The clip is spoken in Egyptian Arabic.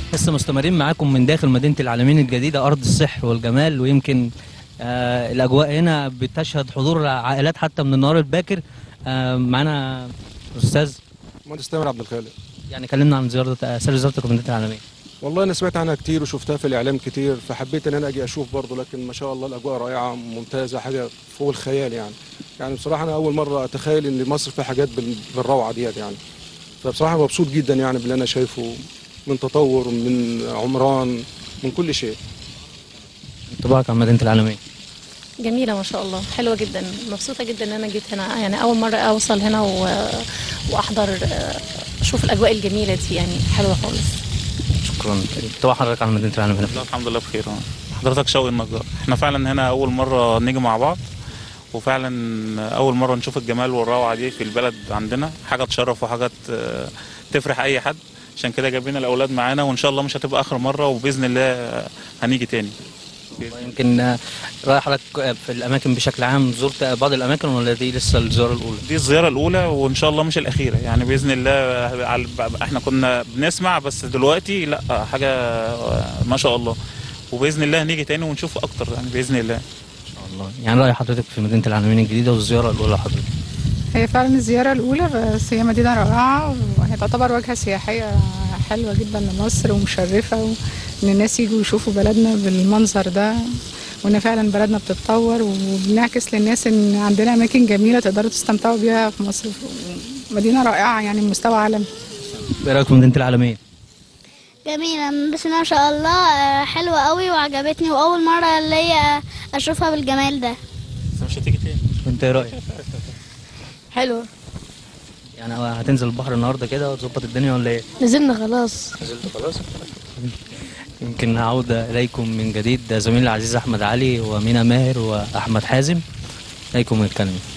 لسه مستمرين معاكم من داخل مدينة العالمين الجديدة أرض السحر والجمال ويمكن آه الأجواء هنا بتشهد حضور عائلات حتى من النهار الباكر آه معانا أستاذ مهندس تامر عبد الخالق يعني كلمنا عن زيارة آه، سر زيارتك لمدينة العالمين والله انا سمعت عنها كتير وشفتها في الاعلام كتير فحبيت ان انا اجي اشوف برضه لكن ما شاء الله الاجواء رائعه ممتازه حاجه فوق الخيال يعني يعني بصراحه انا اول مره اتخيل ان مصر فيها حاجات بال- بالروعه ديت يعني فبصراحه مبسوط جدا يعني باللي انا شايفه من تطور من عمران من كل شيء انطباعك عن مدينة العالمين جميلة ما شاء الله حلوة جدا مبسوطة جدا ان انا جيت هنا يعني اول مرة اوصل هنا و... واحضر آه، اشوف الاجواء الجميلة دي يعني حلوة خالص شكرا انطباع حضرتك عن مدينة العالمين لا الحمد لله بخير آه. حضرتك شوقي النجار احنا فعلا هنا اول مره نيجي مع بعض وفعلا اول مره نشوف الجمال والروعه دي في البلد عندنا حاجه تشرف وحاجه ت- تفرح اي حد عشان كده جايبين الاولاد معانا وان شاء الله مش هتبقى اخر مره وباذن الله هنيجي تاني يمكن آه، رايح حضرتك آه، في الأماكن بشكل عام زرت بعض الأماكن ولا دي لسه الزيارة الأولى؟ دي الزياره الاولى وان شاء الله مش الاخيره يعني باذن الله على- احنا كنا بنسمع بس دلوقتي لا حاجه ما شاء الله وباذن الله هنيجي تاني ونشوف اكتر يعني باذن الله الله يعني رأي حضرتك في مدينة العالمين الجديدة والزيارة الأولى لحضرتك هي فعلا الزيارة الأولى بس هي مدينة رائعة وهي تعتبر واجهة سياحية حلوة جدا لمصر ومشرفة وإن الناس يجوا يشوفوا بلدنا بالمنظر ده وإن فعلا بلدنا بتتطور وبنعكس للناس إن عندنا أماكن جميلة تقدروا تستمتعوا بيها في مصر مدينة رائعة يعني بمستوى عالمي إيه رأيك في مدينة العالمين؟ جميلة بسم الله ما شاء الله آه، حلوة قوي وعجبتني وأول مرة ليا أشوفها بالجمال ده بس مش هتيجي تاني أنت إيه رأيك؟ حلوة يعني هتنزل البحر النهارده كده وتظبط الدنيا ولا إيه؟ نزلنا خلاص نزلت خلاص يمكن نعود إليكم من جديد زميلي العزيز أحمد علي ومينا ماهر وأحمد حازم إليكم الكلمة